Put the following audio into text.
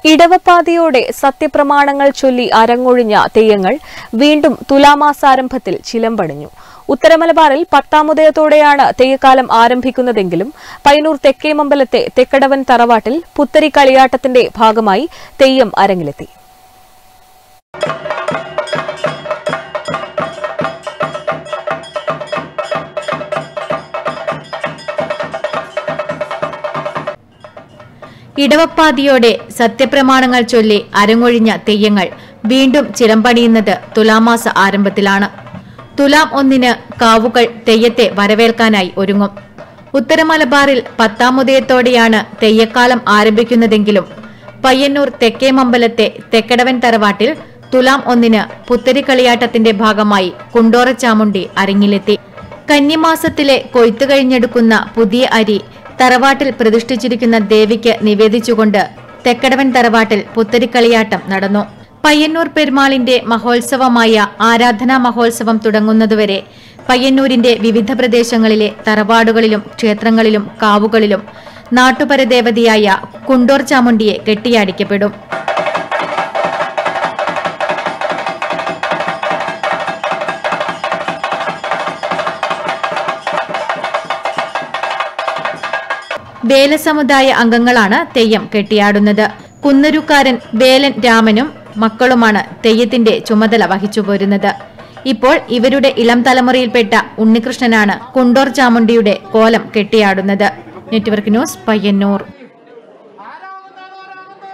ഇടവപ്പാതിയോടെ സത്യപ്രമാണങ്ങൾ ചൊല്ലി അരങ്ങൊഴിഞ്ഞ തെയ്യങ്ങൾ വീണ്ടും തുലാമാസാരംഭത്തിൽ ചിലമ്പണിഞ്ഞു ഉത്തരമലബാറിൽ പത്താമുദയത്തോടെയാണ് തെയ്യക്കാലം ആരംഭിക്കുന്നതെങ്കിലും പയ്യന്നൂർ തെക്കേമമ്പലത്തെ തെക്കടവൻ തറവാട്ടിൽ പുത്തരി കളിയാട്ടത്തിന്റെ ഭാഗമായി തെയ്യം അരങ്ങിലെത്തി ഇടവപ്പാതിയോടെ സത്യപ്രമാണങ്ങൾ ചൊല്ലി അരങ്ങൊഴിഞ്ഞ തെയ്യങ്ങൾ വീണ്ടും ചിലമ്പണിയുന്നത് തുലാമാസ ആരംഭത്തിലാണ് തുലാം ഒന്നിന് കാവുകൾ തെയ്യത്തെ വരവേൽക്കാനായി ഒരുങ്ങും ഉത്തരമലബാറിൽ പത്താമുദയത്തോടെയാണ് തെയ്യക്കാലം ആരംഭിക്കുന്നതെങ്കിലും പയ്യന്നൂർ തെക്കേമമ്പലത്തെ തെക്കടവൻ തറവാട്ടിൽ തുലാം ഒന്നിന് പുത്തരിക്കളിയാട്ടത്തിന്റെ ഭാഗമായി കുണ്ടോറ ചാമുണ്ടി അരങ്ങിലെത്തി കന്നിമാസത്തിലെ കൊയ്ത്തു കഴിഞ്ഞെടുക്കുന്ന പുതിയ അരി തറവാട്ടിൽ പ്രതിഷ്ഠിച്ചിരിക്കുന്ന ദേവിക്ക് നിവേദിച്ചുകൊണ്ട് തെക്കടവൻ തറവാട്ടിൽ പുത്തരിക്കളിയാട്ടം നടന്നു പയ്യന്നൂർ പെരുമാളിന്റെ മഹോത്സവമായ ആരാധനാ മഹോത്സവം തുടങ്ങുന്നതുവരെ പയ്യന്നൂരിന്റെ വിവിധ പ്രദേശങ്ങളിലെ തറവാടുകളിലും ക്ഷേത്രങ്ങളിലും കാവുകളിലും നാട്ടുപരദേവതയായ കുണ്ടോർ ചാമുണ്ടിയെ കെട്ടിയാടിക്കപ്പെടും വേലസമുദായ അംഗങ്ങളാണ് തെയ്യം കെട്ടിയാടുന്നത് കുന്നരുക്കാരൻ വേലൻ രാമനും മക്കളുമാണ് തെയ്യത്തിന്റെ ചുമതല വഹിച്ചു പോരുന്നത് ഇപ്പോൾ ഇവരുടെ ഇളം തലമുറയിൽപ്പെട്ട ഉണ്ണികൃഷ്ണനാണ് കുണ്ടോർ ചാമുണ്ടിയുടെ കോലം കെട്ടിയാടുന്നത് നെറ്റ്വർക്ക് ന്യൂസ് പയ്യന്നൂർ